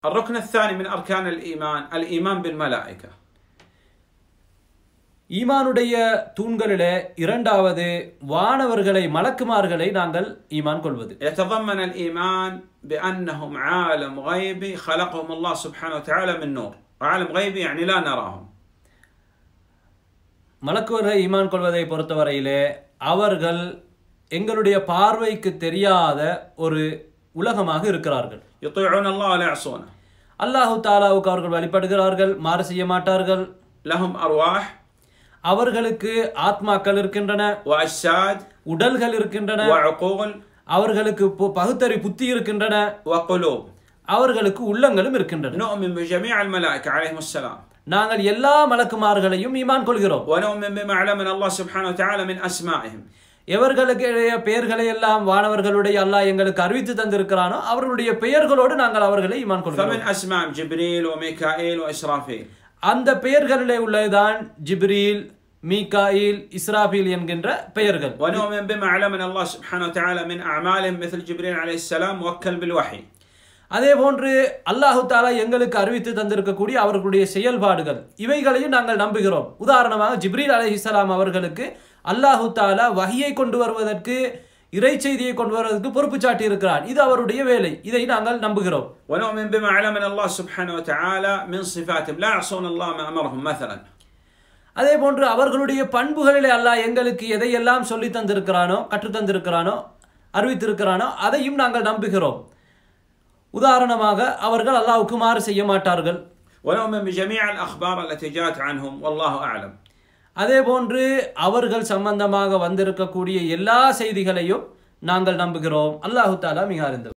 الركن الثاني من أركان الإيمان الإيمان بالملائكة ஈமானுடைய தூண்களிலே இரண்டாவது வானவர்களை மலக்குமார்களை நாங்கள் ஈமான் கொள்வது يتضمن الإيمان بأنهم عالم غيبي خلقهم الله سبحانه وتعالى من نور عالم غيبي يعني لا نراهم மலக்குவர்களை ஈமான் கொள்வதை பொறுத்தவரையிலே அவர்கள் எங்களுடைய பார்வைக்கு தெரியாத ஒரு உலகமாக இருக்கிறார்கள் يطيعون الله ولا يعصونه அல்லாஹு தாலாவுக்கு அவர்கள் வழிபடுகிறார்கள் மாறு செய்ய மாட்டார்கள் لهم أرواح அவர்களுக்கு ஆத்மாக்கள் இருக்கின்றன وأجساد உடல்கள் இருக்கின்றன وعقول அவர்களுக்கு பு- பகுத்தறி புத்தி இருக்கின்றன وقلوب அவர்களுக்கு உள்ளங்களும் இருக்கின்றன نؤمن بجميع الملائكة عليهم السلام நாங்கள் எல்லா மலக்குமார்களையும் ஈமான் கொள்கிறோம் ونؤمن بما علمنا الله سبحانه وتعالى من أسمائهم எவர்களுக்கு பெயர்களை எல்லாம் வானவர்களுடைய அல்லாஹ் எங்களுக்கு அறிவித்து தந்திருக்கிறானோ அவர்களுடைய பெயர்களோடு நாங்கள் அவர்களை ஈமான் கொள்கிறோம் فمن أسمائهم جبريل وميكائيل وإسرافيل அந்த பெயர்களிலே உள்ளதுதான் ஜிப்ரீல் மீகாயில் இஸ்ராபீல் என்கின்ற பெயர்கள் ونؤمن بما علمنا الله سبحانه وتعالى من أعمالهم مثل جبريل عليه السلام موكل بالوحي அதே போன்று அல்லாஹு தாலா எங்களுக்கு அறிவித்து தந்திருக்கக்கூடிய அவர்களுடைய செயல்பாடுகள் இவைகளையும் நாங்கள் நம்புகிறோம் உதாரணமாக ஜிப்ரீல் அலைஹிஸ்ஸலாம் அவர்களுக்கு அல்லாஹு தாலா வஹியை கொண்டு வருவதற்கு இறை செய்தியை கொண்டு வருவதற்கு பொறுப்பு சாட்டி இருக்கிறார் இது அவருடைய வேலை இதை நாங்கள் நம்புகிறோம் ونؤمن بما علمنا الله سبحانه وتعالى من صفاتهم لا يعصون الله ما أمرهم مثلا அதே போன்று அவர்களுடைய பண்புகளிலே அல்லாஹ் எங்களுக்கு எதையெல்லாம் சொல்லி தந்திருக்கிறானோ கற்றுத் தந்திருக்கிறானோ அறிவித்திருக்கிறானோ அதையும் நாங்கள் நம்புகிறோம் உதாரணமாக அவர்கள் அல்லாஹ்வுக்கு மாறு செய்ய மாட்டார்கள் ونؤمن بجميع الأخبار التي جاءت عنهم والله أعلم அதே போன்று அவர்கள் சம்பந்தமாக வந்திருக்கக்கூடிய எல்லா செய்திகளையும் நாங்கள் நம்புகிறோம் அல்லாஹு தாலா மிக அறிந்தவர்